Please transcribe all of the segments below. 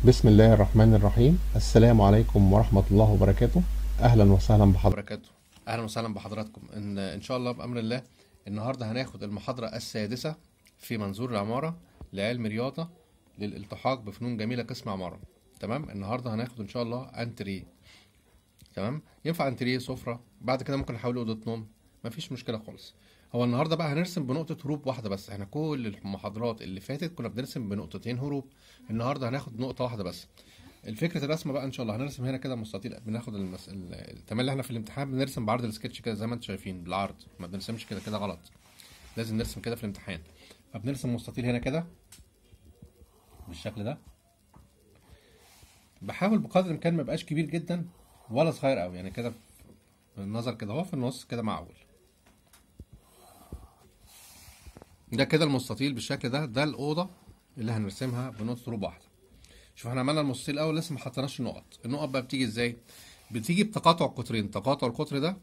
بسم الله الرحمن الرحيم السلام عليكم ورحمة الله وبركاته أهلا وسهلا بحضرتك وبركاته اهلا وسهلا بحضراتكم ان ان شاء الله بامر الله النهارده هناخد المحاضره السادسه في منظور العماره لعلم رياضه للالتحاق بفنون جميله قسم عماره تمام النهارده هناخد ان شاء الله انتريه تمام ينفع انتريه سفره بعد كده ممكن نحوله اوضه نوم مفيش مشكله خالص هو النهارده بقى هنرسم بنقطه هروب واحده بس احنا كل المحاضرات اللي فاتت كنا بنرسم بنقطتين هروب النهارده هناخد نقطه واحده بس الفكرة الرسمة بقى ان شاء الله هنرسم هنا كده مستطيل بناخد المس... ال- التمام اللي احنا في الامتحان بنرسم بعرض السكتش كده زي ما انتم شايفين بالعرض ما بنرسمش كده كده غلط لازم نرسم كده في الامتحان فبنرسم مستطيل هنا كده بالشكل ده بحاول بقدر الامكان ما يبقاش كبير جدا ولا صغير قوي يعني كده في النظر كده اهو في النص كده معقول ده كده المستطيل بالشكل ده ده الاوضه اللي هنرسمها بنقطه روب واحده شوف احنا عملنا المستطيل الاول لسه ما حطيناش النقط النقط بقى بتيجي ازاي بتيجي بتقاطع القطرين تقاطع القطر ده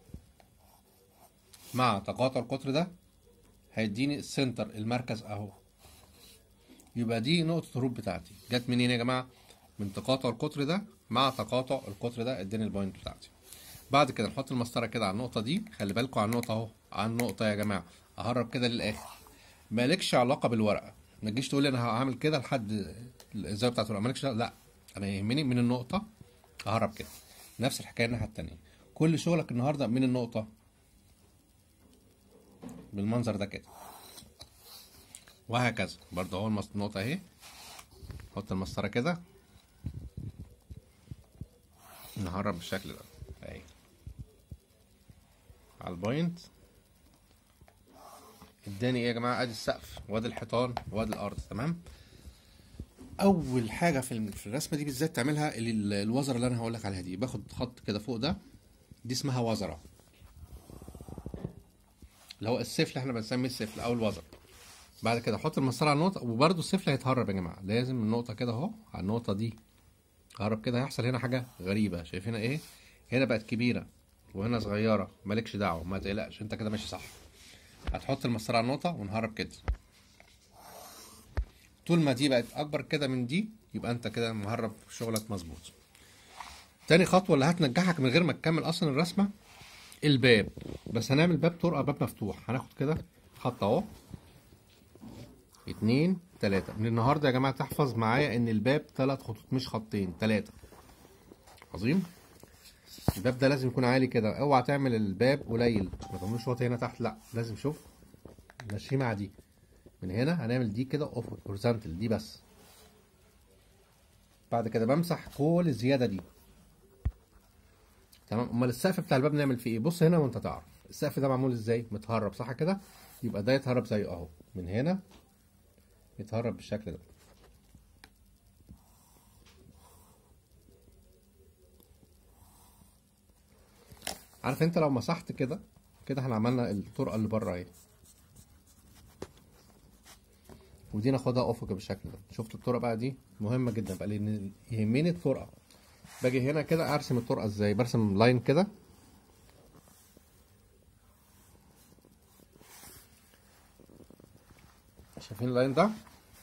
مع تقاطع القطر ده هيديني السنتر المركز اهو يبقى دي نقطة الهروب بتاعتي جت منين يا جماعة من تقاطع القطر ده مع تقاطع القطر ده اداني البوينت بتاعتي بعد كده نحط المسطرة كده على النقطة دي خلي بالكوا على النقطة اهو على النقطة يا جماعة اهرب كده للاخر مالكش علاقة بالورقة ما تجيش تقول لي انا هعمل كده لحد الزاوية بتاعت الورقة مالكش لا انا يهمني من النقطة اهرب كده نفس الحكاية الناحية التانية كل شغلك النهاردة من النقطة بالمنظر ده كده وهكذا برضه اهو المس- النقطة اهي حط المسطرة كده نهرب بالشكل ده اهي على البوينت اداني ايه يا جماعة ادي السقف وادي الحيطان وادي الارض تمام اول حاجة في الم- في الرسمة دي بالذات تعملها ال- ال- الوزرة اللي انا هقول لك عليها دي باخد خط كده فوق ده دي اسمها وزرة اللي هو السفل احنا بنسميه السفل او الوزر بعد كده احط المسطره على النقطه وبرده السفل هيتهرب يا جماعه لازم النقطه كده اهو على النقطه دي هرب كده هيحصل هنا حاجه غريبه شايفين ايه هنا بقت كبيره وهنا صغيره مالكش دعوه ما تقلقش انت كده ماشي صح هتحط المسطره على النقطه ونهرب كده طول ما دي بقت اكبر كده من دي يبقى انت كده مهرب شغلك مظبوط تاني خطوه اللي هتنجحك من غير ما تكمل اصلا الرسمه الباب بس هنعمل باب طرقه باب مفتوح هناخد كده خط اهو اتنين تلاتة من النهاردة يا جماعة تحفظ معايا ان الباب تلات خطوط مش خطين تلاتة عظيم الباب ده لازم يكون عالي كده اوعى تعمل الباب قليل ما تعملوش واطي هنا تحت لا لازم شوف ماشي مع دي من هنا هنعمل دي كده اوف هورزونتال دي بس بعد كده بمسح كل الزيادة دي تمام امال السقف بتاع الباب نعمل فيه ايه بص هنا وانت تعرف السقف ده معمول ازاي متهرب صح كده يبقى ده يتهرب زيه اهو من هنا يتهرب بالشكل ده عارف انت لو مسحت كده كده احنا عملنا الطرقه اللي بره اهي ودي ناخدها افق بالشكل ده شفت الطرقه بقى دي مهمه جدا بقى لان يهمني الطرقه باجي هنا كده ارسم الطرقه ازاي برسم لاين كده شايفين اللاين ده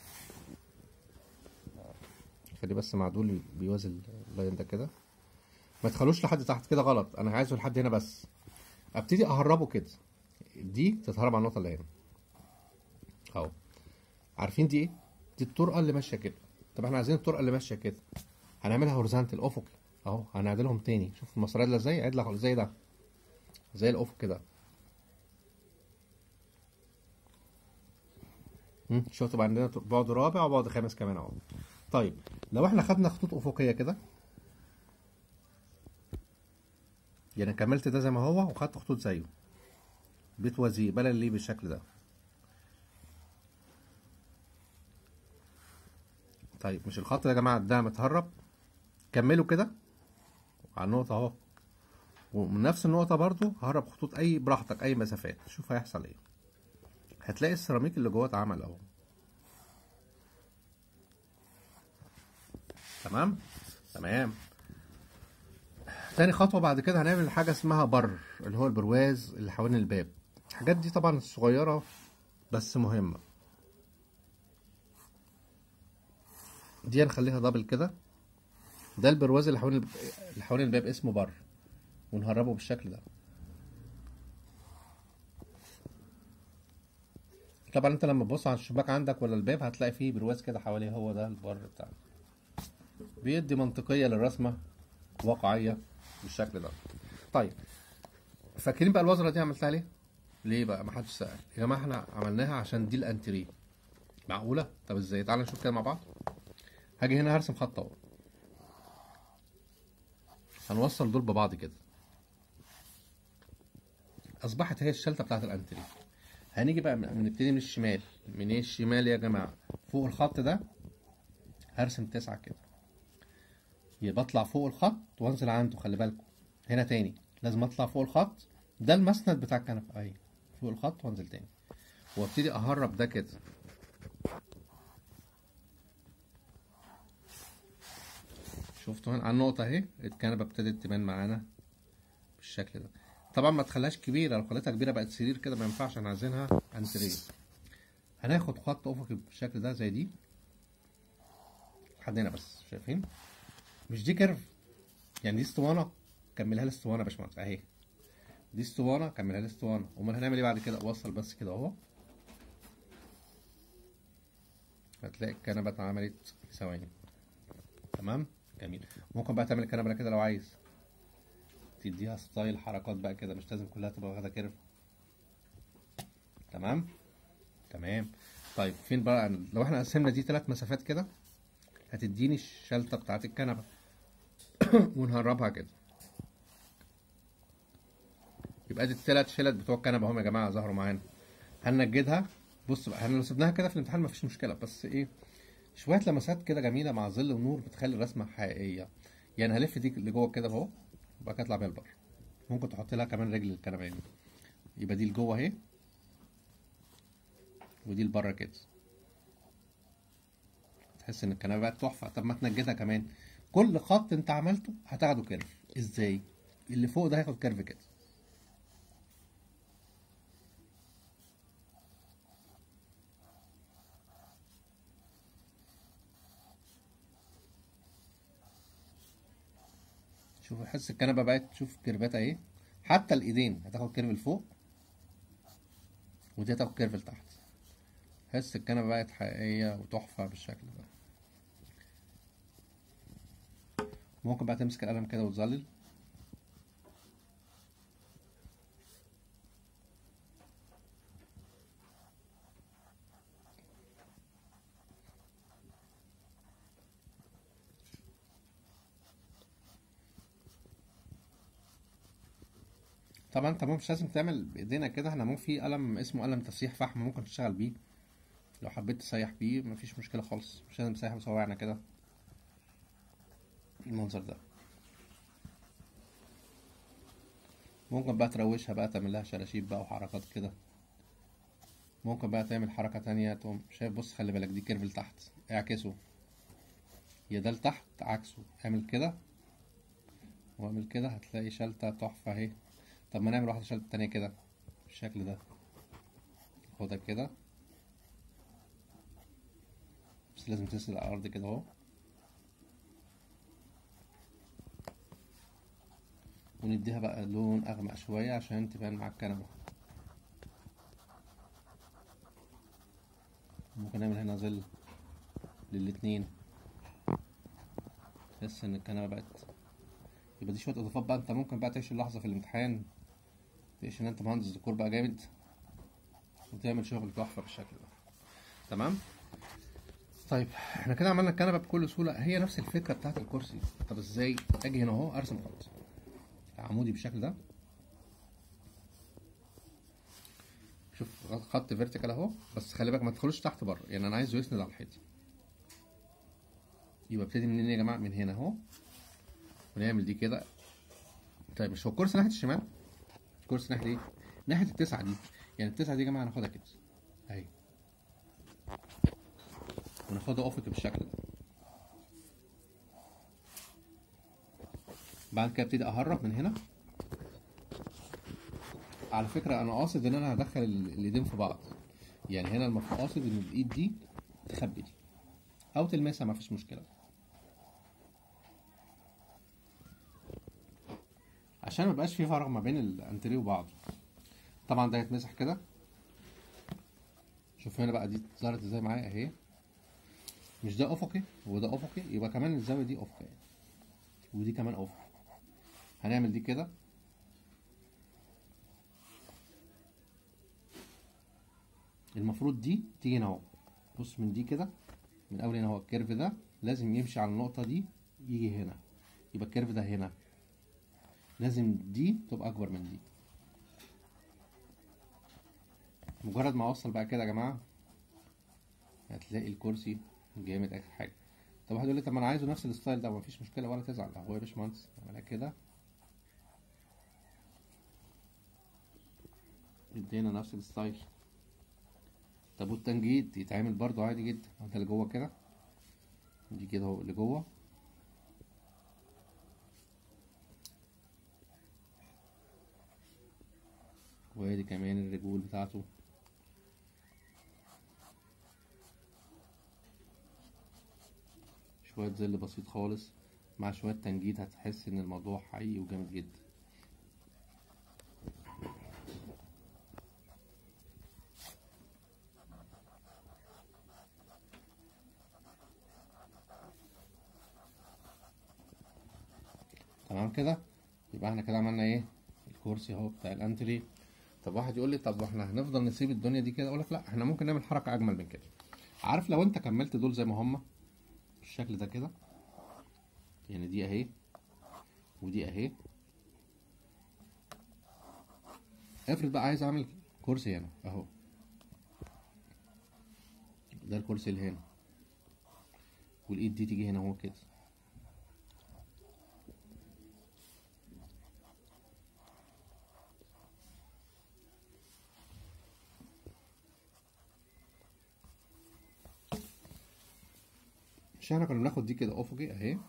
خليه بس معدول بيوازي اللاين ده كده ما تخلوش لحد تحت كده غلط انا عايزه لحد هنا بس ابتدي اهربه كده دي تتهرب على النقطه اللي هنا اهو عارفين دي ايه دي الطرقه اللي ماشيه كده طب احنا عايزين الطرقه اللي ماشيه كده هنعملها هوريزونتال افقي اهو هنعدلهم تاني شوف المسارات ازاي عدله زي ده زي الافق كده مم، شوف تبقى عندنا بعد رابع وبعد خامس كمان اهو طيب لو احنا خدنا خطوط افقيه كده يعني كملت ده زي ما هو وخدت خطوط زيه بتوازيه بلا ليه بالشكل ده طيب مش الخط ده يا جماعه ده متهرب كملوا كده على النقطه اهو ومن نفس النقطه برضو ههرب خطوط اي براحتك اي مسافات شوف هيحصل ايه هتلاقي السيراميك اللي جوه اتعمل اهو تمام تمام تاني خطوة بعد كده هنعمل حاجة اسمها بر اللي هو البرواز اللي حوالين الباب الحاجات دي طبعا صغيرة بس مهمة دي هنخليها دبل كده ده البرواز اللي حوالين اللي حوالين الباب اسمه بر ونهربه بالشكل ده طبعا انت لما تبص على الشباك عندك ولا الباب هتلاقي فيه برواز كده حواليه هو ده البر بتاعنا بيدي منطقية للرسمة واقعية بالشكل ده طيب فاكرين بقى الوزرة دي عملتها ليه؟ ليه بقى ما حدش سأل يا جماعة احنا عملناها عشان دي الانتريه معقولة؟ طب ازاي؟ تعالى نشوف كده مع بعض هاجي هنا هرسم خط اهو هنوصل دول ببعض كده اصبحت هي الشلته بتاعت الانتريه هنيجي بقى من- نبتدي من الشمال من ايه الشمال يا جماعه فوق الخط ده هرسم تسعة كده يبقى اطلع فوق الخط وانزل عنده خلي بالكم هنا تاني لازم اطلع فوق الخط ده المسند بتاع الكنبه اهي فوق الخط وانزل تاني وابتدي اهرب ده كده شفتوا هنا على النقطة اهي الكنبة ابتدت تبان معانا بالشكل ده طبعا ما تخليهاش كبيرة لو خليتها كبيرة بقت سرير كده ما ينفعش احنا عايزينها انتريه هناخد خط افقي بالشكل ده زي دي لحد هنا بس شايفين مش دي كيرف يعني دي اسطوانة كملها لي اسطوانة يا باشمهندس اهي دي اسطوانة كملها لي اسطوانة امال هنعمل ايه بعد كده اوصل بس كده اهو هتلاقي الكنبة اتعملت في ثواني تمام جميل ممكن بقى تعمل الكنبه كده لو عايز تديها ستايل حركات بقى كده مش لازم كلها تبقى واخده كيرف تمام تمام طيب فين بقى لو احنا قسمنا دي ثلاث مسافات كده هتديني الشلته بتاعت الكنبه ونهربها كده يبقى دي الثلاث شلت بتوع الكنبه اهم يا جماعه ظهروا معانا هننجدها بص بقى احنا لو سيبناها كده في الامتحان مفيش مشكله بس ايه شويه لمسات كده جميله مع ظل ونور بتخلي الرسمه حقيقيه يعني هلف دي لجوه كده اهو وبعد كده اطلع بيها لبره ممكن تحط لها كمان رجل الكنبه يعني يبقى دي لجوه اهي ودي لبره كده تحس ان الكنبه بقت تحفه طب ما تنجدها كمان كل خط انت عملته هتاخده كيرف ازاي اللي فوق ده هياخد كيرف كده شوف حس الكنبه بقت شوف كيرفاتها ايه حتى الايدين هتاخد كيرف لفوق ودي هتاخد كيرف لتحت حس الكنبه بقت حقيقيه وتحفه بالشكل ده ممكن بقى تمسك القلم كده وتظلل طبعا انت مش لازم تعمل بايدينا كده احنا ممكن في قلم اسمه قلم تسيح فحم ممكن تشتغل بيه لو حبيت تسيح بيه مفيش مشكله خالص مش لازم تسيح بصواعنا كده المنظر ده ممكن بقى تروشها بقى تعمل لها شراشيب بقى وحركات كده ممكن بقى تعمل حركة تانية تقوم شايف بص خلي بالك دي كيرف لتحت اعكسه يا ده لتحت عكسه اعمل كده واعمل كده هتلاقي شلتة تحفة اهي طب ما نعمل واحدة شلتة تانية كده بالشكل ده خدها كده بس لازم تسند على الأرض كده اهو ونديها بقى لون أغمق شوية عشان تبان مع الكنبة ممكن نعمل هنا ظل للاتنين تحس ان الكنبة بقت يبقى دي شوية اضافات بقى انت ممكن بقى تعيش اللحظة في الامتحان تعيش ان انت مهندس ديكور بقى جامد وتعمل شغل تحفة بالشكل ده تمام طيب احنا كده عملنا الكنبة بكل سهولة هي نفس الفكرة بتاعت الكرسي طب ازاي اجي هنا اهو ارسم خط عمودي بالشكل ده شوف خط فيرتيكال اهو بس خلي بالك ما تدخلوش تحت بره يعني انا عايزه يسند على الحيط يبقى ابتدي منين يا جماعه من هنا اهو ونعمل دي كده طيب مش هو الكرسي ناحيه الشمال الكرسي ناحيه ايه ناحيه التسعه دي يعني التسعه دي يا جماعه هناخدها كده اهي وناخدها افقي بالشكل ده بعد كده ابتدي اهرب من هنا على فكرة أنا قاصد إن أنا هدخل ال- الإيدين في بعض يعني هنا المفروض قاصد إن الإيد دي تخبي دي أو تلمسها مفيش مشكلة عشان ما يبقاش في فراغ ما بين الانتريه وبعضه طبعا ده يتمسح كده شوف هنا بقى دي ظهرت ازاي معايا اهي مش ده افقي وده افقي يبقى كمان الزاويه دي افقي ودي كمان افقي هنعمل دي كده المفروض دي تيجي هنا اهو بص من دي كده من اول هنا اهو الكيرف ده لازم يمشي على النقطه دي يجي هنا يبقى الكيرف ده هنا لازم دي تبقى اكبر من دي مجرد ما اوصل بقى كده يا جماعه هتلاقي الكرسي جامد اخر حاجه طب واحد يقول لي طب ما انا عايزه نفس الستايل ده مفيش مشكله ولا تزعل اهو يا باشمهندس اعملها كده ادينا نفس الستايل طب والتنجيد يتعمل برضو عادي جدا ده اللي جوه كده دي كده اهو اللي جوه وادي كمان الرجول بتاعته شوية ظل بسيط خالص مع شوية تنجيد هتحس ان الموضوع حقيقي وجامد جدا تمام كده يبقى احنا كده عملنا ايه الكرسي اهو بتاع الانتري طب واحد يقول لي طب واحنا هنفضل نسيب الدنيا دي كده اقول لك لا احنا ممكن نعمل حركه اجمل من كده عارف لو انت كملت دول زي ما هما بالشكل ده كده يعني دي اهي ودي اهي افرض بقى عايز اعمل كرسي هنا اهو ده الكرسي اللي هنا والايد دي تيجي هنا اهو كده مش احنا كنا بناخد دي كده افقي اهي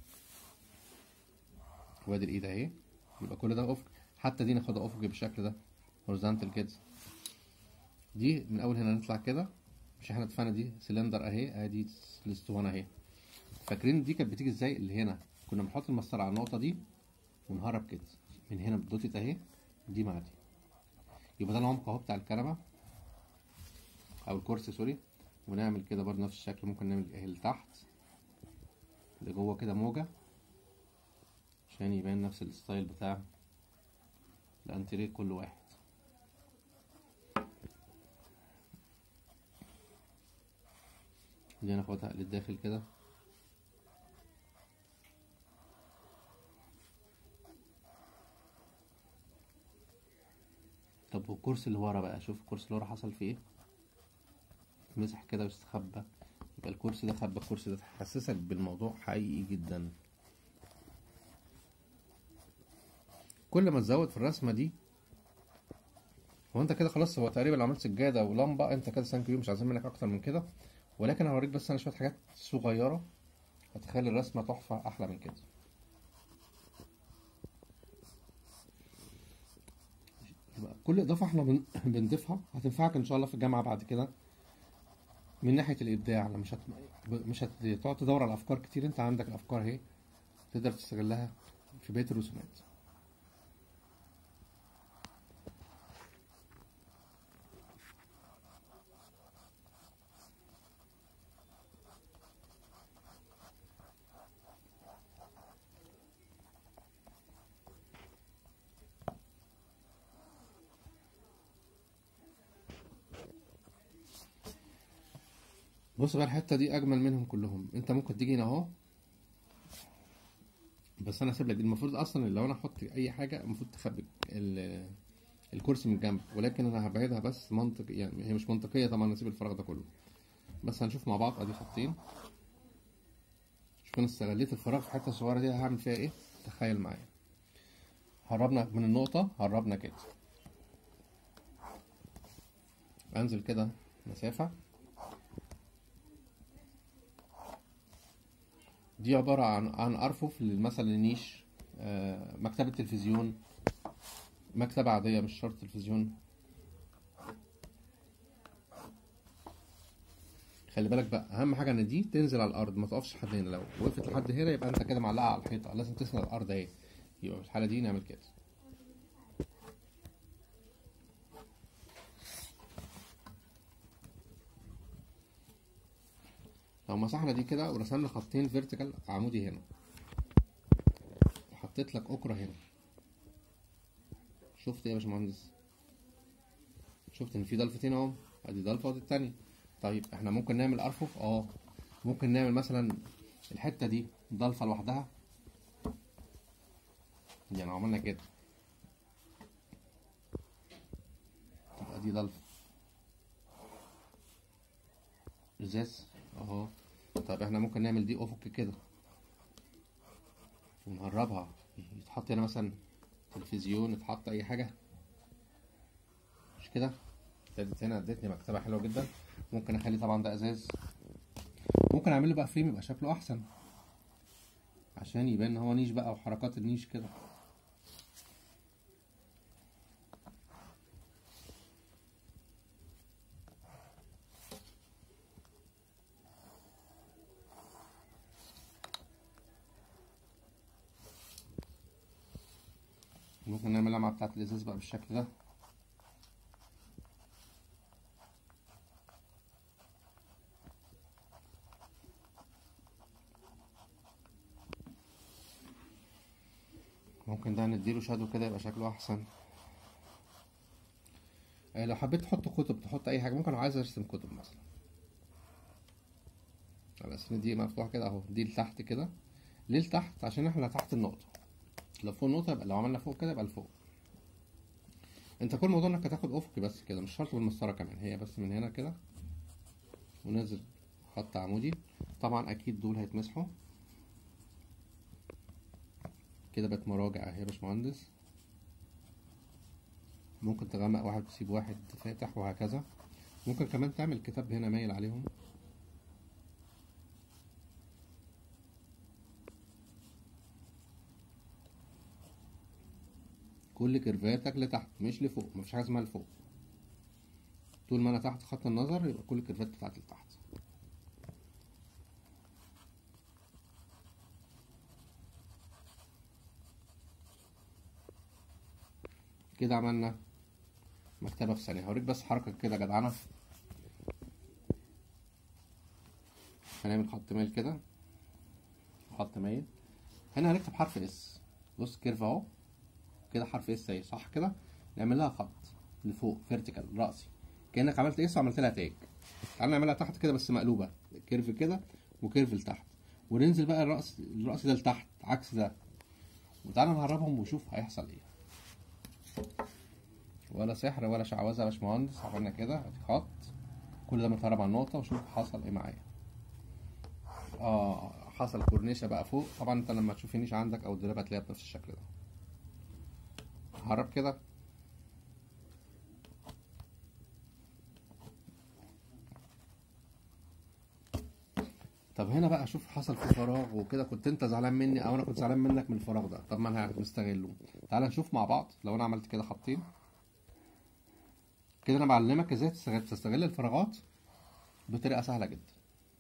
وادي الايد اهي يبقى كل ده افقي حتى دي ناخدها افقي بالشكل ده هورزونتال كده دي من اول هنا نطلع كده مش احنا اتفقنا دي سلندر اهي ادي الاسطوانه اهي فاكرين دي كانت بتيجي ازاي اللي هنا كنا بنحط المسطره على النقطه دي ونهرب كده من هنا بدوتة اهي دي مع دي يبقى ده العمق اهو بتاع الكنبه او الكرسي سوري ونعمل كده برضه نفس الشكل ممكن نعمل اهي لتحت لجوه كده موجة عشان يبان نفس الستايل بتاع الانتريه كل واحد دي ناخدها للداخل كده طب والكرسي اللي ورا بقى شوف الكرسي اللي ورا حصل فيه ايه مسح كده واستخبى يبقى الكرسي ده خبى الكرسي ده تحسسك بالموضوع حقيقي جدا كل ما تزود في الرسمه دي هو انت كده خلاص هو تقريبا عملت سجاده ولمبه انت كده ثانك يو مش عايزين منك اكتر من كده ولكن هوريك بس انا شويه حاجات صغيره هتخلي الرسمه تحفه احلى من كده يبقى كل اضافه احنا بن- بنضيفها هتنفعك ان شاء الله في الجامعه بعد كده من ناحيه الابداع لما مش هت... مش هتقعد تدور على افكار كتير انت عندك الافكار اهي تقدر تستغلها في بيت الرسومات بص بقى الحته دي اجمل منهم كلهم انت ممكن تيجي هنا اهو بس انا هسيب لك دي المفروض اصلا لو انا احط اي حاجه المفروض تخبي ال- الكرسي من الجنب ولكن انا هبعدها بس منطق يعني هي مش منطقيه طبعا نسيب الفراغ ده كله بس هنشوف مع بعض ادي خطين شوف انا استغليت الفراغ في الحته الصغيره دي هعمل فيها ايه تخيل معايا هربنا من النقطه هربنا كده انزل كده مسافه دي عبارة عن عن أرفف مثلا نيش آه، مكتبة تلفزيون مكتبة عادية مش شرط تلفزيون خلي بالك بقى أهم حاجة إن دي تنزل على الأرض ما تقفش لحد هنا لو وقفت لحد هنا يبقى أنت كده معلقة على الحيطة لازم تسند الأرض أهي يبقى في الحالة دي نعمل كده لو مسحنا دي كده ورسمنا خطين فيرتيكال عمودي هنا وحطيت لك أكرة هنا شفت ايه يا باشمهندس شفت ان في ضلفتين اهو ادي ضلفة ودي التانية طيب احنا ممكن نعمل ارفف اه ممكن نعمل مثلا الحتة دي ضلفة لوحدها يعني لو عملنا كده تبقى دي ضلفة ازاز اهو طيب احنا ممكن نعمل دي افق كده ونقربها يتحط هنا مثلا تلفزيون يتحط اي حاجة مش كده ابتدت هنا ادتني مكتبة حلوة جدا ممكن اخلي طبعا ده ازاز ممكن اعمل له بقى فريم يبقى شكله احسن عشان يبان ان هو نيش بقى وحركات النيش كده ممكن نعملها مع بتاعة الازاز بقى بالشكل ده ممكن ده نديله شادو كده يبقى شكله احسن آه، لو حبيت تحط كتب تحط اي حاجه ممكن لو عايز ارسم كتب مثلا على اساس ان دي مفتوحه كده اهو دي لتحت كده ليه لتحت عشان احنا تحت النقطه لو فوق النقطه يبقى لو عملنا فوق كده يبقى لفوق انت كل موضوع انك هتاخد افقي بس كده مش شرط بالمسطره كمان هي بس من هنا كده ونزل خط عمودي طبعا اكيد دول هيتمسحوا كده بقت مراجع اهي يا باشمهندس ممكن تغمق واحد وتسيب واحد فاتح وهكذا ممكن كمان تعمل كتاب هنا مايل عليهم كل كيرفاتك لتحت مش لفوق مفيش حاجه اسمها لفوق طول ما انا تحت خط النظر يبقى كل الكيرفات بتاعتي لتحت كده عملنا مكتبة في ثانية هوريك بس حركة كده جدعانة هنعمل خط مايل كده خط مايل هنا هنكتب حرف اس بص كيرف اهو كده حرف اس اهي صح كده نعمل لها خط لفوق فيرتيكال راسي كانك عملت اس وعملت لها تاج تعال نعملها تحت كده بس مقلوبه كيرف كده وكيرف لتحت وننزل بقى الراس الراس ده لتحت عكس ده وتعالى نهربهم ونشوف هيحصل ايه ولا سحر ولا شعوذه يا باشمهندس عملنا كده ادي خط كل ده متهرب على النقطه وشوف حصل ايه معايا اه حصل كورنيشه بقى فوق طبعا انت لما تشوف النيش عندك او الدولاب هتلاقيها بنفس الشكل ده هرب كده طب هنا بقى شوف حصل في فراغ وكده كنت انت زعلان مني او انا كنت زعلان منك من الفراغ ده طب ما انا مستغله تعال نشوف مع بعض لو انا عملت كده خطين كده انا بعلمك ازاي تستغل تستغل الفراغات بطريقه سهله جدا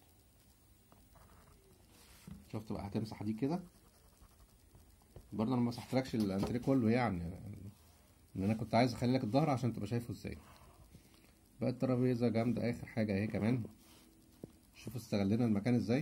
شفت بقى هتمسح دي كده برضه انا ما مسحتلكش الانتريه كله يعني ان انا كنت عايز اخلي لك الظهر عشان تبقى شايفه ازاي بقى الترابيزه جامده اخر حاجه اهي كمان شوف استغلنا المكان ازاي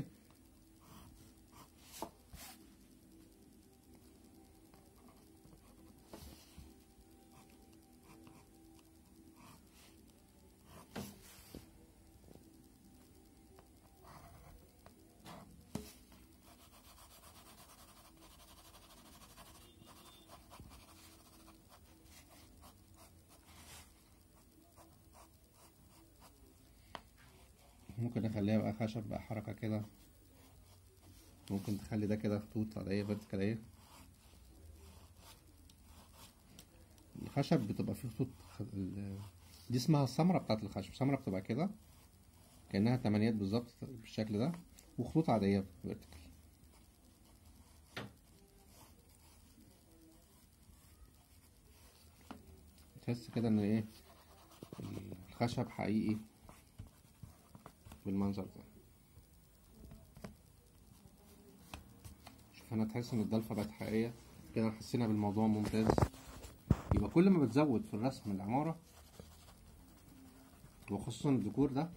ممكن نخليها بقى خشب بقى حركة كده ممكن تخلي ده كده خطوط عادية فيرتيكال اهي الخشب بتبقى فيه خطوط خ- ال- دي اسمها السمرة بتاعت الخشب السمرة بتبقى كده كأنها تمانيات بالظبط بالشكل ده وخطوط عادية فيرتيكال تحس كده ان ايه الخشب حقيقي بالمنظر ده شوف هنا تحس ان الضلفة بقت حقيقية كده حسينا بالموضوع ممتاز يبقى كل ما بتزود في الرسم العمارة وخصوصا الديكور ده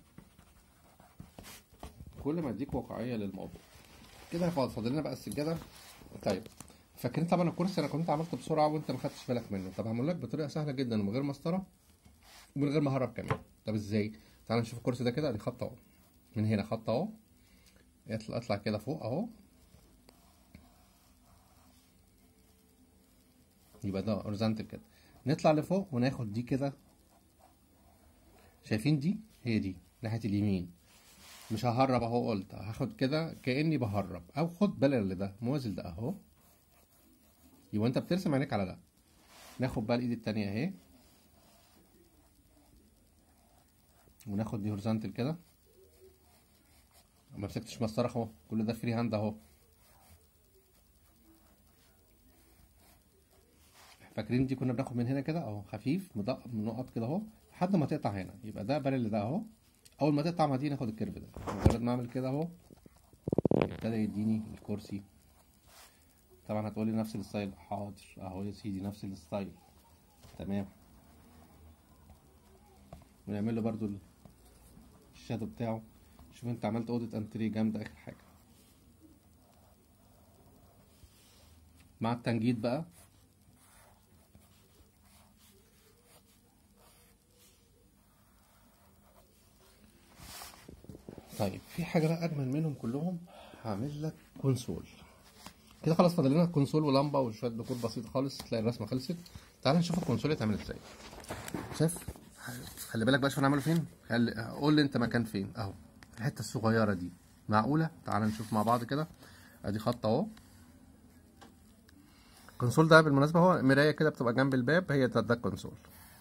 كل ما يديك واقعية للموضوع كده فاضل فاضل لنا بقى السجادة طيب فاكرين طبعا الكرسي انا كنت عملته بسرعة وانت ما خدتش بالك منه طب هعمل لك بطريقة سهلة جدا من غير مسطرة ومن غير ما اهرب كمان طب ازاي تعال نشوف الكرسي ده كده ادي خط اهو من هنا خط اهو اطلع اطلع كده فوق اهو يبقى ده اورزنتال كده نطلع لفوق وناخد دي كده شايفين دي هي دي ناحية اليمين مش ههرب اهو قلت هاخد كده كأني بهرب او خد بالك ده موازي ده اهو يبقى انت بترسم عينيك على ده ناخد بقى الايد التانية اهي وناخد دي هورزنتال كده ما مسكتش مسطرة اهو كل ده فري هاند اهو فاكرين دي كنا بناخد من هنا كده اهو خفيف مدق نقط كده اهو لحد ما تقطع هنا يبقى ده بارل ده اهو اول ما تقطع مع دي ناخد الكيرف ده مجرد ما اعمل كده اهو ابتدى يديني الكرسي طبعا هتقولي نفس الستايل حاضر اهو يا سيدي نفس الستايل تمام ونعمل له برضو الشادو بتاعه شوف انت عملت اوضه انتريه جامده اخر حاجه مع التنجيد بقى طيب في حاجه بقى اجمل منهم كلهم هعمل لك كونسول كده خلاص فاضل لنا كونسول ولمبه وشويه ديكور بسيط خالص تلاقي الرسمه خلصت تعال نشوف الكونسول يتعمل ازاي شايف خلي بالك بقى شوف هنعمله فين خلي قول لي انت مكان فين اهو الحته الصغيره دي معقوله تعال نشوف مع بعض كده ادي خط اهو الكونسول ده بالمناسبه هو مرايه كده بتبقى جنب الباب هي ده, ده الكونسول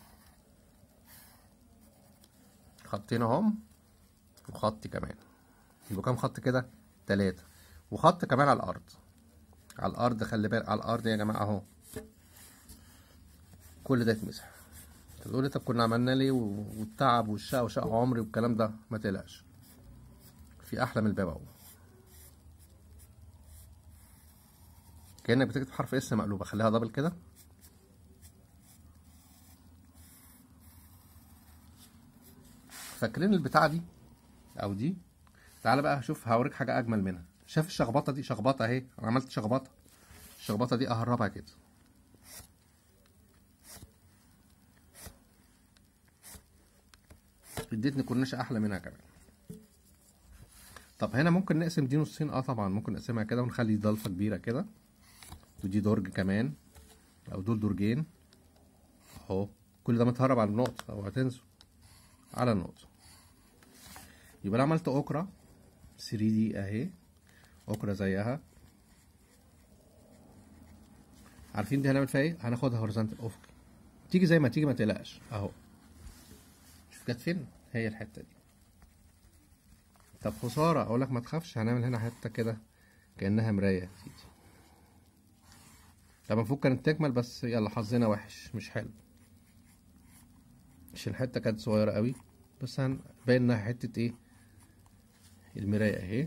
خطين اهم وخط كمان يبقى كام خط كده تلاتة وخط كمان على الارض على الارض خلي بالك على الارض يا جماعه اهو كل ده يتمسح تقول لي طب كنا عملنا ليه والتعب والشقى وشقى عمري والكلام ده ما تقلقش في احلى من الباب اهو كانك بتكتب حرف اس مقلوبه خليها دبل كده فاكرين البتاعه دي او دي تعالى بقى شوف هوريك حاجه اجمل منها شايف الشخبطه دي شخبطه اهي انا عملت شخبطه الشخبطه دي اهربها كده اديتني كورنيشه احلى منها كمان طب هنا ممكن نقسم دي نصين اه طبعا ممكن نقسمها كده ونخلي دي ضلفه كبيره كده ودي درج كمان او دول درجين اهو كل ده متهرب على النقطه اوعى تنسوا على النقطه يبقى انا عملت اوكرا 3 دي اهي اوكرا زيها عارفين دي هنعمل فيها ايه هناخدها هورزونتال افقي تيجي زي ما تيجي ما تقلقش اهو شوف جت فين هي الحته دي طب خساره اقول لك ما تخافش هنعمل هنا حته كده كانها مرايه يا سيدي طب المفروض كانت تكمل بس يلا حظنا وحش مش حلو عشان الحته كانت صغيره قوي بس هنبين انها حته ايه المرايه اهي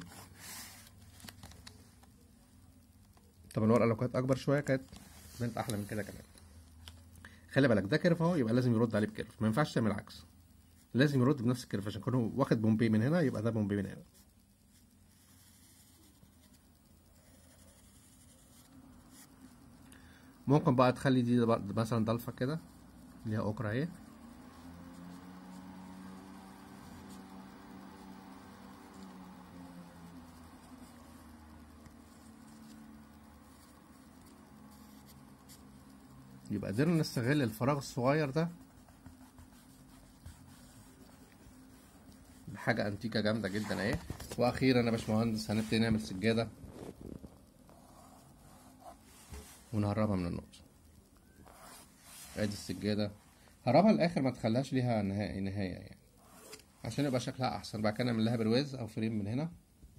طب الورقه لو كانت اكبر شويه كانت بنت احلى من كده كمان خلي بالك ده كيرف اهو يبقى لازم يرد عليه بكيرف ما ينفعش تعمل عكس لازم يرد بنفس الكيرف عشان كونه واخد بومبي من هنا يبقى ده بومبي من هنا ممكن بقى تخلي دي مثلا ضلفه كده ليها اوكرا اهي يبقى قدرنا نستغل الفراغ الصغير ده بحاجة انتيكة جامدة جدا اهي واخيرا يا باشمهندس هنبتدي نعمل سجادة ونهربها من النقطة ادي السجادة هربها للاخر ما تخليهاش ليها نهاية نهاية يعني عشان يبقى شكلها احسن بعد كده نعمل لها برواز او فريم من هنا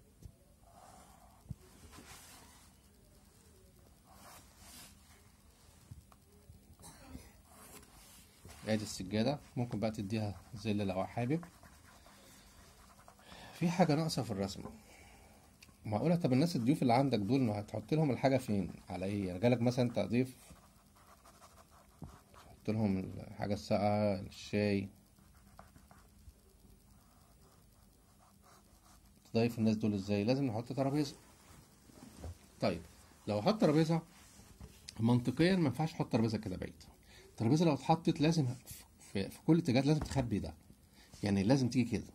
ادي السجادة ممكن بقى تديها ظل لو حابب في حاجة ناقصة في الرسمة معقولة طب الناس الضيوف اللي عندك دول ما هتحط لهم الحاجة فين على ايه يعني جالك مثلا انت ضيف تحط لهم الحاجة الساقعة الشاي تضيف الناس دول ازاي لازم نحط ترابيزة طيب لو احط ترابيزة منطقيا ما ينفعش احط ترابيزة كده بعيد الترابيزة لو اتحطت لازم في, في كل اتجاه لازم تخبي ده يعني لازم تيجي كده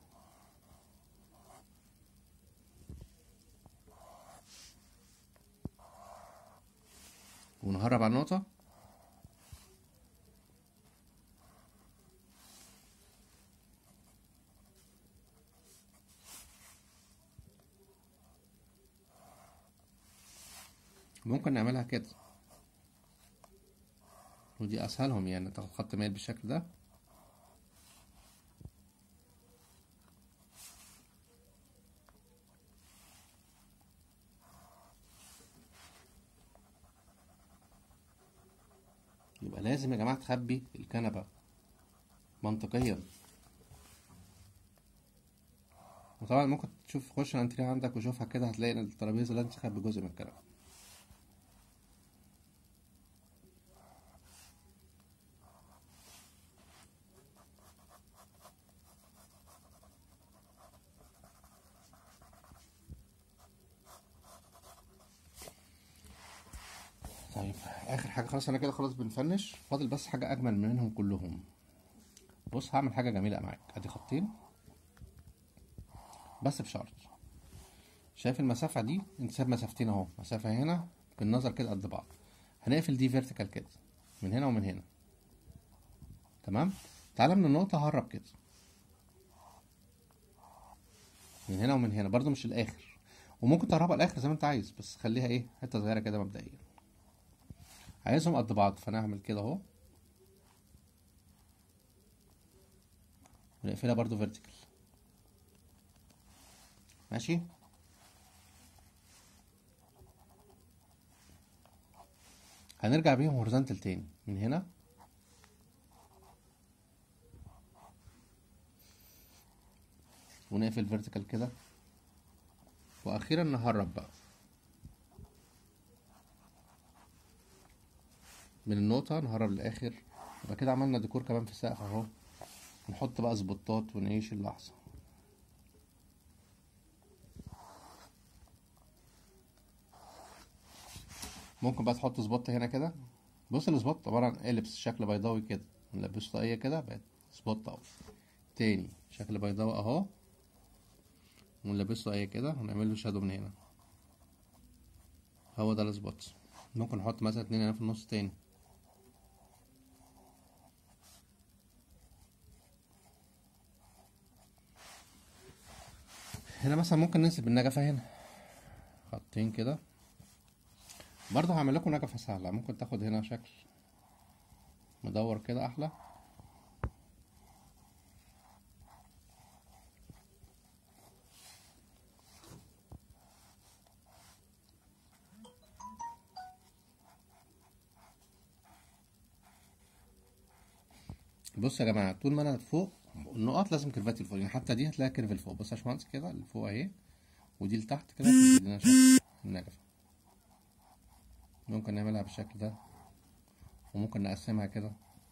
ونهرب على النقطة ممكن نعملها كده ودي اسهلهم يعني تاخد خط مايل بالشكل ده يبقى لازم يا جماعة تخبي الكنبة منطقيا وطبعا ممكن تشوف خش الانتريه عندك وشوفها كده هتلاقي ان الترابيزة لازم تخبي جزء من الكنبة طيب اخر حاجه خلاص انا كده خلاص بنفنش فاضل بس حاجه اجمل منهم كلهم بص هعمل حاجه جميله معاك ادي خطين بس بشرط شايف المسافه دي انت سايب مسافتين اهو مسافه هنا بالنظر كده قد بعض هنقفل دي فيرتيكال كده من هنا ومن هنا تمام تعالى من النقطه هرب كده من هنا ومن هنا برضو مش الاخر وممكن تقربها الاخر زي ما انت عايز بس خليها ايه حته صغيره كده مبدئيا عايزهم قد بعض فانا هعمل كده اهو ونقفلها برضو فيرتيكال ماشي هنرجع بيهم هورزونتال تاني من هنا ونقفل فيرتيكال كده واخيرا نهرب بقى من النقطة نهرب للآخر يبقى كده عملنا ديكور كمان في السقف اهو نحط بقى سبوتات ونعيش اللحظة ممكن بقى تحط سبوت هنا كده بص السبوت عبارة عن اليبس شكل بيضاوي كده نلبسه طاقية كده بقت سبوت اهو تاني شكل بيضاوي اهو ونلبسه ايه كده ونعمل له شادو من هنا هو ده السبوت ممكن نحط مثلا اتنين هنا في النص تاني هنا مثلا ممكن ننسب النجفة هنا خطين كده برضه هعمل لكم نجفة سهلة ممكن تاخد هنا شكل مدور كده احلى بص يا جماعه طول ما انا فوق النقط لازم كيرفات لفوق يعني حتى دي هتلاقي كيرف لفوق بص يا باشمهندس كده اللي فوق اهي ودي لتحت كده تدينا شكل النجفه ممكن نعملها بالشكل ده وممكن نقسمها كده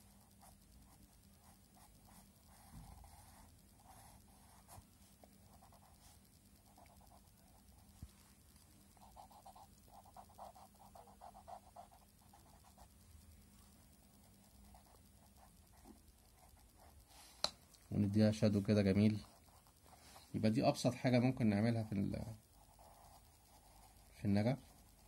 ونديها شادو كده جميل يبقى دي ابسط حاجة ممكن نعملها في ال في النجف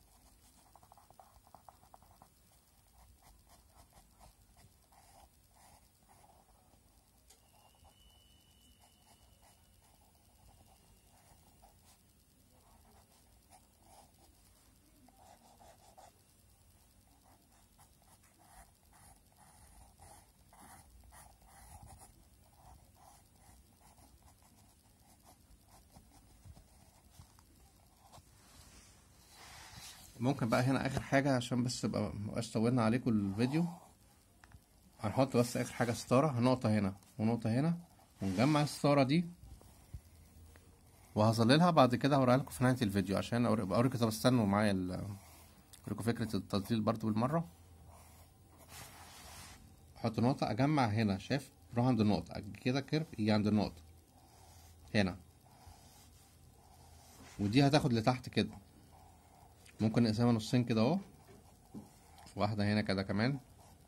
ممكن بقى هنا اخر حاجة عشان بس تبقى مبقاش طولنا عليكم الفيديو هنحط بس اخر حاجة ستارة نقطة هنا ونقطة هنا ونجمع الستارة دي وهظللها بعد كده هوريها لكم في نهايه الفيديو عشان أوري- اوريكم طب استنوا معايا ال- اوريكم فكره التظليل برضو بالمره احط نقطه اجمع هنا شايف روح عند النقطه أجي كده كيرف يجي عند النقطه هنا ودي هتاخد لتحت كده ممكن نقسمها نصين كده اهو واحده هنا كده كمان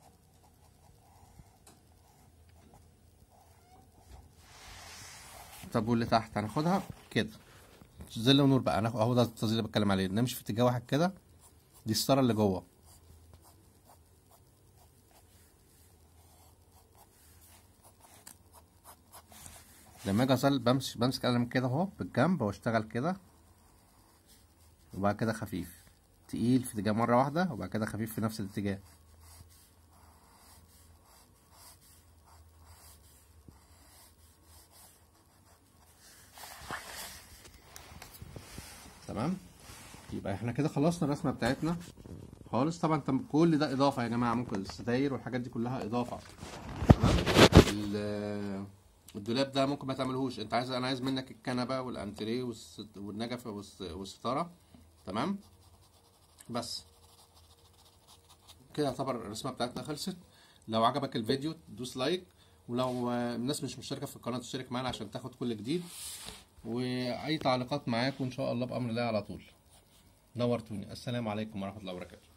طب واللي تحت هناخدها كده ظل ونور بقى هناخد اهو ده التظليل اللي بتكلم عليه نمشي في اتجاه واحد كده دي الستاره اللي جوه لما اجي اظل بمشي بمسك قلم كده اهو بالجنب واشتغل كده وبعد كده خفيف تقيل في اتجاه مره واحده وبعد كده خفيف في نفس الاتجاه تمام يبقى احنا كده خلصنا الرسمه بتاعتنا خالص طبعا انت كل ده اضافه يا جماعه ممكن الستاير والحاجات دي كلها اضافه تمام ال- الدولاب ده ممكن ما تعملهوش انت عايز انا عايز منك الكنبه والانتريه والست- والنجفه والس- والستاره تمام بس كده يعتبر الرسمه بتاعتنا خلصت لو عجبك الفيديو دوس لايك ولو آه، الناس مش مشتركه في القناه تشترك معانا عشان تاخد كل جديد واي تعليقات معاك وان شاء الله بامر الله على طول نورتوني السلام عليكم ورحمه الله وبركاته